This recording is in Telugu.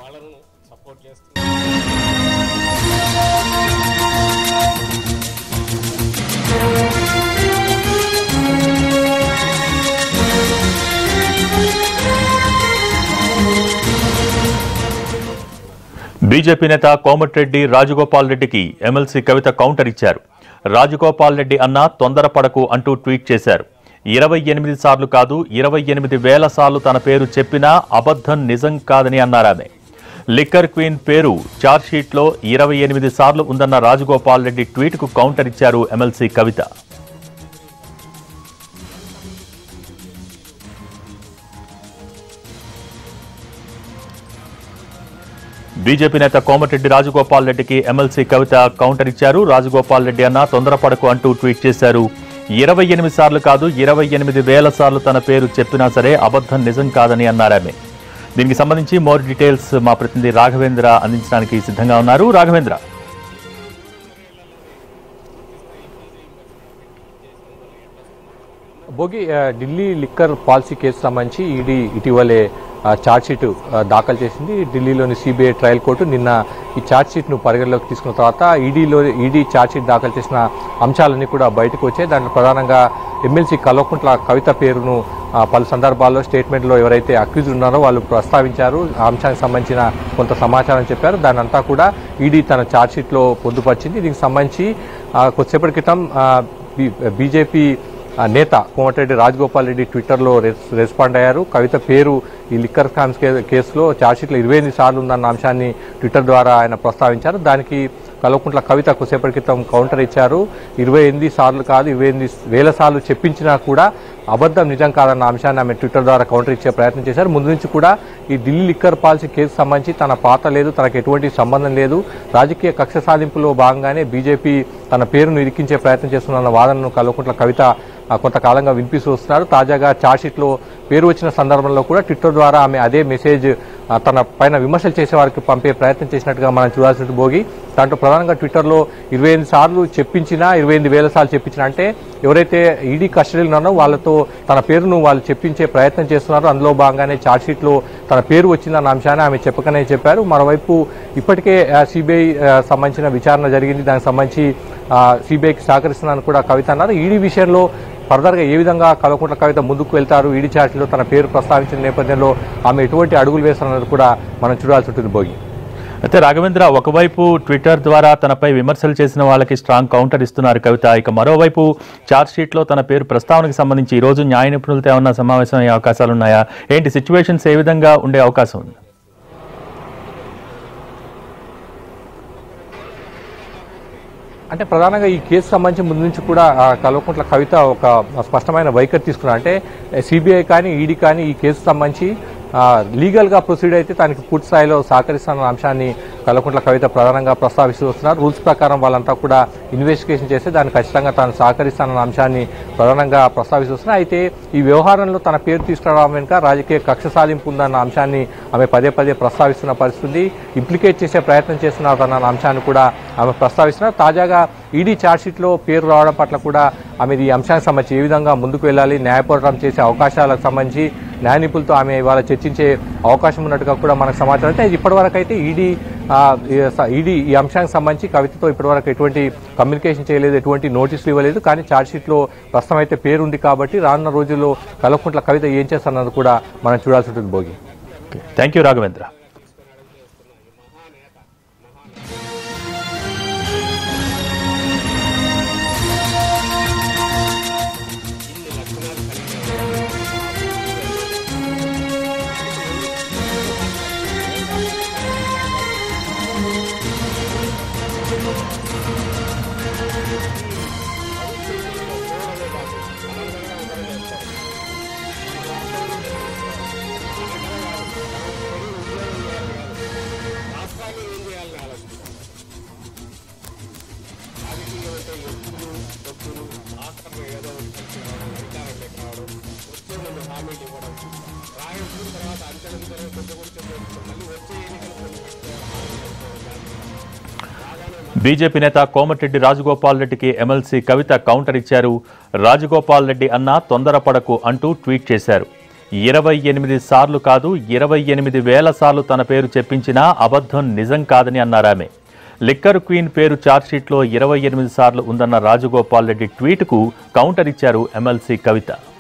వాళ్ళను సపోర్ట్ చేస్తున్నారు బీజేపీ నేత కోమటిరెడ్డి రాజగోపాల్ రెడ్డికి ఎమ్మెల్సీ కవిత కౌంటర్ ఇచ్చారు రాజగోపాల్ రెడ్డి అన్న తొందరపడకు అంటూ ట్వీట్ చేశారు ఇరవై ఎనిమిది సార్లు కాదు ఇరవై ఎనిమిది వేల సార్లు తన పేరు చెప్పినా అబద్ధం నిజం కాదని అన్నారామె లిక్కర్ క్వీన్ పేరు చార్జ్షీట్లో ఇరవై ఎనిమిది సార్లు ఉందన్న రాజగోపాల్ రెడ్డి ట్వీట్కు కౌంటర్ ఇచ్చారు ఎమ్మెల్సీ కవిత బీజేపీ నేత కోమటిరెడ్డి రాజగోపాల్ రెడ్డికి ఎమ్మెల్సీ కవిత కౌంటర్ ఇచ్చారు రాజగోపాల్ రెడ్డి అన్న తొందరపడకు అంటూ ట్వీట్ చేశారు ఇరవై ఎనిమిది సార్లు కాదు ఇరవై ఎనిమిది వేల సార్లు తన పేరు చెప్పినా సరే అబద్ధం నిజం కాదని అన్నారామె దీనికి సంబంధించి మోర్ డీటెయిల్స్ మా ప్రతినిధి రాఘవేంద్ర అందించడానికి సిద్ధంగా ఉన్నారు రాఘవేంద్ర భోగి ఆ, ఢిల్లీ లిక్కర్ పాలసీ కేసు సంబంధించి ఈడీ ఇటీవలే ఆ, ఛార్జ్షీట్ ఆ, దాఖలు చేసింది ఢిల్లీలోని సిబిఐ ట్రయల్ కోర్టు నిన్న ఈ ఛార్జ్షీట్ను పరిగణలోకి తీసుకున్న తర్వాత ఈడీలో ఈడీ ఛార్జ్షీట్ దాఖలు చేసిన అంశాలన్నీ కూడా బయటకు వచ్చాయి దాంట్లో ప్రధానంగా ఎమ్మెల్సీ కల్వకుంట్ల కవిత పేరును ఆ, పలు సందర్భాల్లో స్టేట్మెంట్లో ఎవరైతే అక్యూజ్ ఉన్నారో వాళ్ళు ప్రస్తావించారు ఆ అంశానికి సంబంధించిన కొంత సమాచారం చెప్పారు దాని అంతా కూడా ఈడీ తన ఛార్జ్షీట్లో పొందుపరిచింది దీనికి సంబంధించి ఆ, కొద్దిసేపటి క్రితం ఆ, బీ- బీజేపీ ఆ నేత కోమటిరెడ్డి రాజగోపాల్ రెడ్డి ట్విట్టర్లో రెస్ రెస్పాండ్ అయ్యారు కవిత పేరు ఈ లిక్కర్ స్కామ్స్ కే- కేసులో ఛార్జ్షీట్లో ఇరవై ఎనిమిది సార్లు ఉందన్న అంశాన్ని ట్విట్టర్ ద్వారా ఆయన ప్రస్తావించారు దానికి కల్వకుంట్ల కవిత కొద్దిసేపటి క్రితం కౌంటర్ ఇచ్చారు ఇరవై ఎనిమిది సార్లు కాదు ఇరవై ఎనిమిది వేల సార్లు చెప్పించినా కూడా అబద్ధం నిజం కాదన్న అంశాన్ని ఆమె ట్విట్టర్ ద్వారా కౌంటర్ ఇచ్చే ప్రయత్నం చేశారు ముందు నుంచి కూడా ఈ ఢిల్లీ లిక్కర్ పాలసీ కేసు సంబంధించి తన పాత లేదు తనకు ఎటువంటి సంబంధం లేదు రాజకీయ కక్ష సాధింపులో భాగంగానే బీజేపీ తన పేరును ఇరికించే ప్రయత్నం చేస్తున్న వాదనను కల్వకుంట్ల కవిత ఆ, కొంతకాలంగా వినిపిస్తూ వస్తున్నారు తాజాగా ఛార్జ్షీట్లో పేరు వచ్చిన సందర్భంలో కూడా ట్విట్టర్ ద్వారా ఆమె అదే మెసేజ్ ఆ, తన పైన విమర్శలు చేసే వారికి పంపే ప్రయత్నం చేసినట్టుగా మనం చూడాల్సిన భోగి దాంట్లో ప్రధానంగా ట్విట్టర్లో ఇరవై ఎనిమిది సార్లు చెప్పించినా ఇరవై ఎనిమిది వేల సార్లు చెప్పించినా అంటే ఎవరైతే ఈడీ కస్టడీలో ఉన్నారో వాళ్ళతో తన పేరును వాళ్ళు చెప్పించే ప్రయత్నం చేస్తున్నారో అందులో భాగంగానే ఛార్జ్షీట్లో తన పేరు వచ్చిందన్న అంశాన్ని ఆమె చెప్పకనే చెప్పారు మరోవైపు ఇప్పటికే సిబిఐ సంబంధించిన విచారణ జరిగింది దానికి సంబంధించి సిబిఐకి సహకరిస్తున్నానని కూడా కవిత అన్నారు ఈడీ విషయంలో ఫర్దర్గా ఏ విధంగా కల్వకుంట్ల కవిత ముందుకు వెళ్తారు ఈడీ చార్జ్లో తన పేరు ప్రస్తావించిన నేపథ్యంలో ఆమె ఎటువంటి అడుగులు వేస్తారన్నది కూడా మనం చూడాల్సి ఉంటుంది భోగి అయితే రాఘవేంద్ర ఒకవైపు ట్విట్టర్ ద్వారా తనపై విమర్శలు చేసిన వాళ్ళకి స్ట్రాంగ్ కౌంటర్ ఇస్తున్నారు కవిత ఇక మరోవైపు ఛార్జ్ షీట్ లో తన పేరు ప్రస్తావనకు సంబంధించి ఈ రోజు న్యాయ నిపుణులతో ఏమన్నా సమావేశం అయ్యే అవకాశాలు ఉన్నాయా ఏంటి సిచ్యువేషన్స్ ఏ విధంగా ఉండే అవకాశం ఉంది అంటే ప్రధానంగా ఈ కేసు సంబంధించి ముందు నుంచి కూడా ఆ, కల్వకుంట్ల కవిత ఒక స్పష్టమైన వైఖరి తీసుకున్నారు అంటే సిబిఐ కానీ ఈడీ కానీ ఈ కేసు సంబంధించి ఆ, లీగల్గా ప్రొసీడ్ అయితే తనకి పూర్తి స్థాయిలో సహకరిస్తున్న అంశాన్ని కల్వకుంట్ల కవిత ప్రధానంగా ప్రస్తావిస్తూ వస్తున్నారు రూల్స్ ప్రకారం వాళ్ళంతా కూడా ఇన్వెస్టిగేషన్ చేస్తే దాన్ని ఖచ్చితంగా తాను సహకరిస్తానన్న అంశాన్ని ప్రధానంగా ప్రస్తావిస్తూ వస్తున్నారు అయితే ఈ వ్యవహారంలో తన పేరు తీసుకురావడం వెనుక రాజకీయ కక్ష సాధింపు ఉందన్న అంశాన్ని ఆమె పదే పదే ప్రస్తావిస్తున్న పరిస్థితి ఇంప్లికేట్ చేసే ప్రయత్నం చేస్తున్నారు అన్న అంశాన్ని కూడా ఆమె ప్రస్తావిస్తున్నారు తాజాగా ఈడీ ఛార్జ్షీట్లో పేరు రావడం పట్ల కూడా ఆమె ఈ అంశానికి సంబంధించి ఏ విధంగా ముందుకు వెళ్ళాలి న్యాయ పోరాటం చేసే అవకాశాలకు సంబంధించి న్యాయ నిపుణులతో ఆమె ఇవాళ చర్చించే అవకాశం ఉన్నట్టుగా కూడా మనకు సమాచారం అయితే ఇప్పటివరకు అయితే ఈడీ ఈడీ ఈ అంశానికి సంబంధించి కవితతో ఇప్పటివరకు ఎటువంటి కమ్యూనికేషన్ చేయలేదు ఎటువంటి నోటీసులు ఇవ్వలేదు కానీ ఛార్జ్షీట్లో ప్రస్తుతం అయితే పేరు ఉంది కాబట్టి రానున్న రోజుల్లో కలవకుంట్ల కవిత ఏం చేస్తున్నది కూడా మనం చూడాల్సి ఉంటుంది భోగి థ్యాంక్ యూ రాఘవేంద్ర ఇన్ని లక్షణాలు కలిగిన రాష్ట్రాన్ని ఏం చేయాలని ఆలోచిస్తాం రాజకీయం అంటే ఎత్తులు తొక్కులు రాష్ట్రంలో ఏదో ఒకటి కలిసి రావడం అధికారంలోకి రావడం వచ్చే ముందు హామీలు ఇవ్వడం రాయించిన తర్వాత అంచెల తర్వాత పెద్ద కూడా మళ్ళీ వచ్చే ఎన్నికలు కొన్ని బీజేపీ నేత కోమటిరెడ్డి రాజగోపాల్ రెడ్డికి ఎమ్మెల్సీ కవిత కౌంటర్ ఇచ్చారు రాజగోపాల్ రెడ్డి అన్న తొందరపడకు అంటూ ట్వీట్ చేశారు ఇరవై ఎనిమిది సార్లు కాదు ఇరవై ఎనిమిది వేల సార్లు తన పేరు చెప్పించినా అబద్ధం నిజం కాదని అన్నారామె లిక్కర్ క్వీన్ పేరు ఛార్జ్షీట్లో ఇరవై ఎనిమిది సార్లు ఉందన్న రాజగోపాల్ రెడ్డి ట్వీట్కు కౌంటర్ ఇచ్చారు ఎమ్మెల్సీ కవిత